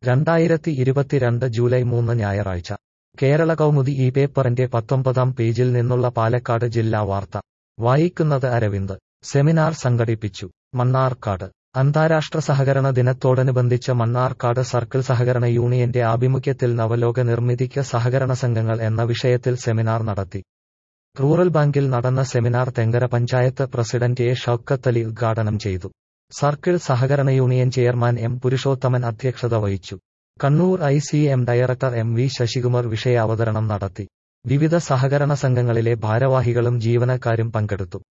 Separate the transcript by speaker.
Speaker 1: രണ്ടായിരത്തി ഇരുപത്തിരണ്ട് ജൂലൈ മൂന്ന് ഞായറാഴ്ച കേരള കൗമുദി ഈ പേപ്പറിന്റെ പത്തൊമ്പതാം പേജിൽ നിന്നുള്ള പാലക്കാട് ജില്ലാ വാർത്ത വായിക്കുന്നത് അരവിന്ദ് സെമിനാർ സംഘടിപ്പിച്ചു മണ്ണാർക്കാട് അന്താരാഷ്ട്ര സഹകരണ ദിനത്തോടനുബന്ധിച്ച് മണ്ണാർക്കാട് സർക്കിൾ സഹകരണ യൂണിയന്റെ ആഭിമുഖ്യത്തിൽ നവലോക നിർമ്മിതിക്ക് സഹകരണ സംഘങ്ങൾ എന്ന വിഷയത്തിൽ സെമിനാർ നടത്തി റൂറൽ ബാങ്കിൽ നടന്ന seminar Thenkara panchayat president A Shoukathali ഉദ്ഘാടനം ചെയ്തു സർക്കിൾ സഹകരണ യൂണിയൻ ചെയർമാൻ എം പുരുഷോത്തമൻ അധ്യക്ഷത വഹിച്ചു Kannur I C M director M V Sasikumar വിഷയാവതരണം നടത്തി വിവിധ സഹകരണ സംഘങ്ങളിലെ ഭാരവാഹികളും ജീവനക്കാരും പങ്കെടുത്തു